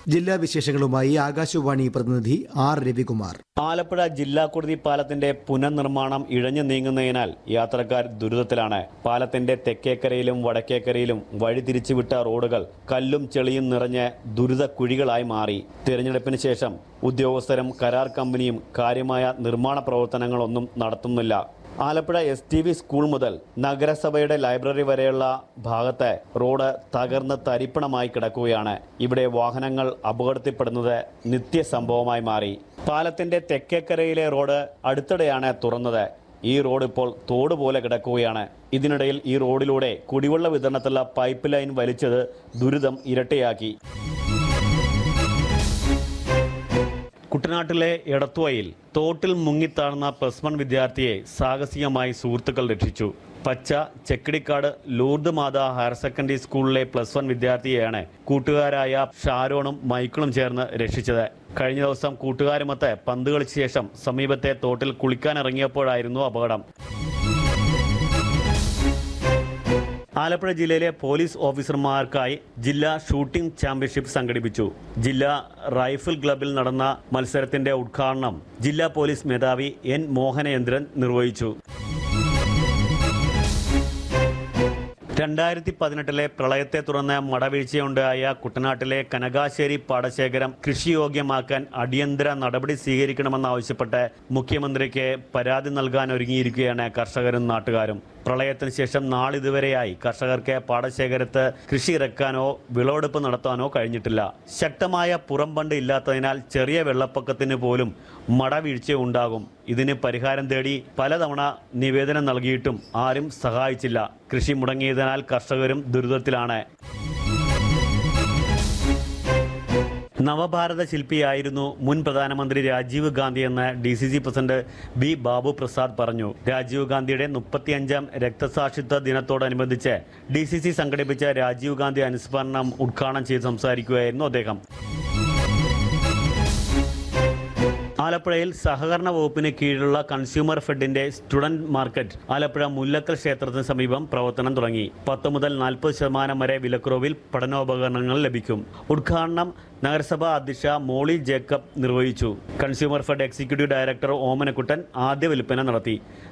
ജില്ലാ വിശേഷങ്ങളുമായി ആകാശവാണി പ്രതിനിധി ആർ രവികുമാർ ആലപ്പുഴ ജില്ലാ കുടുതി പാലത്തിന്റെ പുനർനിർമ്മാണം ഇഴഞ്ഞു നീങ്ങുന്നതിനാൽ യാത്രക്കാർ ദുരിതത്തിലാണ് പാലത്തിന്റെ തെക്കേക്കരയിലും വടക്കേക്കരയിലും വഴിതിരിച്ചുവിട്ട റോഡുകൾ കല്ലും ചെളിയും നിറഞ്ഞ് ദുരിത കുഴികളായി മാറി തിരഞ്ഞെടുപ്പിന് ശേഷം ഉദ്യോഗസ്ഥരും കരാർ കമ്പനിയും കാര്യമായ നിർമ്മാണ പ്രവർത്തനങ്ങളൊന്നും നടത്തുന്നില്ല Alappuzha S T V school മുതൽ നഗരസഭയുടെ ലൈബ്രറി വരെയുള്ള ഭാഗത്തെ റോഡ് തകർന്ന് തരിപ്പണമായി കിടക്കുകയാണ് ഇവിടെ വാഹനങ്ങൾ അപകടത്തിൽപ്പെടുന്നത് നിത്യസംഭവമായി മാറി പാലത്തിന്റെ തെക്കേക്കരയിലെ റോഡ് അടുത്തിടെയാണ് തുറന്നത് ഈ റോഡ് ഇപ്പോൾ തോട് പോലെ കിടക്കുകയാണ് ഇതിനിടയിൽ ഈ റോഡിലൂടെ കുടിവെള്ള വിതരണത്തിലുള്ള പൈപ്പ് ലൈൻ വലിച്ചത് ദുരിതം ഇരട്ടിയാക്കി കുട്ടനാട്ടിലെ എടത്തുവയിൽ തോട്ടിൽ മുങ്ങിത്താഴ്ന്ന പ്ലസ് വൺ വിദ്യാർത്ഥിയെ സാഹസികമായി സുഹൃത്തുക്കൾ രക്ഷിച്ചു Pacha Chekkidikkad Lourdes Matha higher secondary സ്കൂളിലെ പ്ലസ് വൺ വിദ്യാർത്ഥിയെയാണ് കൂട്ടുകാരായ ഷാരോണും മൈക്കിളും ചേർന്ന് രക്ഷിച്ചത് കഴിഞ്ഞ ദിവസം കൂട്ടുകാരുമൊത്ത് പന്ത് കളിച്ച ശേഷം സമീപത്തെ തോട്ടിൽ കുളിക്കാനിറങ്ങിയപ്പോഴായിരുന്നു അപകടം ആലപ്പുഴ ജില്ലയിലെ പോലീസ് ഓഫീസർമാർക്കായി ജില്ലാ ഷൂട്ടിംഗ് ചാമ്പ്യൻഷിപ്പ് സംഘടിപ്പിച്ചു ജില്ലാ റൈഫിൾ ക്ലബിൽ നടന്ന മത്സരത്തിന്റെ ഉദ്ഘാടനം ജില്ലാ പോലീസ് മേധാവി എൻ മോഹനേന്ദ്രൻ നിർവഹിച്ചു രണ്ടായിരത്തി പതിനെട്ടിലെ പ്രളയത്തെ തുടർന്ന് മടവീഴ്ചയുണ്ടായ കുട്ടനാട്ടിലെ കനകാശ്ശേരി പാടശേഖരം കൃഷിയോഗ്യമാക്കാൻ അടിയന്തര നടപടി സ്വീകരിക്കണമെന്നാവശ്യപ്പെട്ട് മുഖ്യമന്ത്രിക്ക് പരാതി നൽകാൻ ഒരുങ്ങിയിരിക്കുകയാണ് കർഷകരും നാട്ടുകാരും പ്രളയത്തിന് ശേഷം നാളിതുവരെയായി കർഷകർക്ക് പാടശേഖരത്ത് കൃഷി ഇറക്കാനോ വിളവെടുപ്പ് നടത്താനോ കഴിഞ്ഞിട്ടില്ല ശക്തമായ പുറംബണ്ട് ഇല്ലാത്തതിനാൽ ചെറിയ വെള്ളപ്പൊക്കത്തിന് പോലും മടവീഴ്ച ഉണ്ടാകും ഇതിന് പരിഹാരം തേടി പലതവണ നിവേദനം നൽകിയിട്ടും ആരും സഹായിച്ചില്ല കൃഷി മുടങ്ങിയതിനാൽ കർഷകരും ദുരിതത്തിലാണ് നവഭാരത ശില്പിയായിരുന്നു മുൻ പ്രധാനമന്ത്രി രാജീവ് ഗാന്ധി എന്ന് D C C president B Babu Prasad പറഞ്ഞു രാജീവ് ഗാന്ധിയുടെ മുപ്പത്തിയഞ്ചാം രക്തസാക്ഷിത്വ ദിനത്തോടനുബന്ധിച്ച് ഡി സി സി സംഘടിപ്പിച്ച രാജീവ് ഗാന്ധി അനുസ്മരണം ഉദ്ഘാടനം ചെയ്ത് സംസാരിക്കുകയായിരുന്നു അദ്ദേഹം ആലപ്പുഴയിൽ സഹകരണ വകുപ്പിന് കീഴിലുള്ള കൺസ്യൂമർ ഫെഡിന്റെ സ്റ്റുഡന്റ് മാർക്കറ്റ് ആലപ്പുഴ മുല്ലക്കൽ ക്ഷേത്രത്തിന് സമീപം പ്രവർത്തനം തുടങ്ങി പത്ത് മുതൽ നാൽപ്പത് ശതമാനം വരെ വിലക്കുറവിൽ പഠനോപകരണങ്ങൾ ലഭിക്കും ഉദ്ഘാടനം നഗരസഭാ അധ്യക്ഷ മോളി ജേക്കബ് നിർവഹിച്ചു consumer fed executive director Omanakuttan ആദ്യ വിൽപ്പന നടത്തി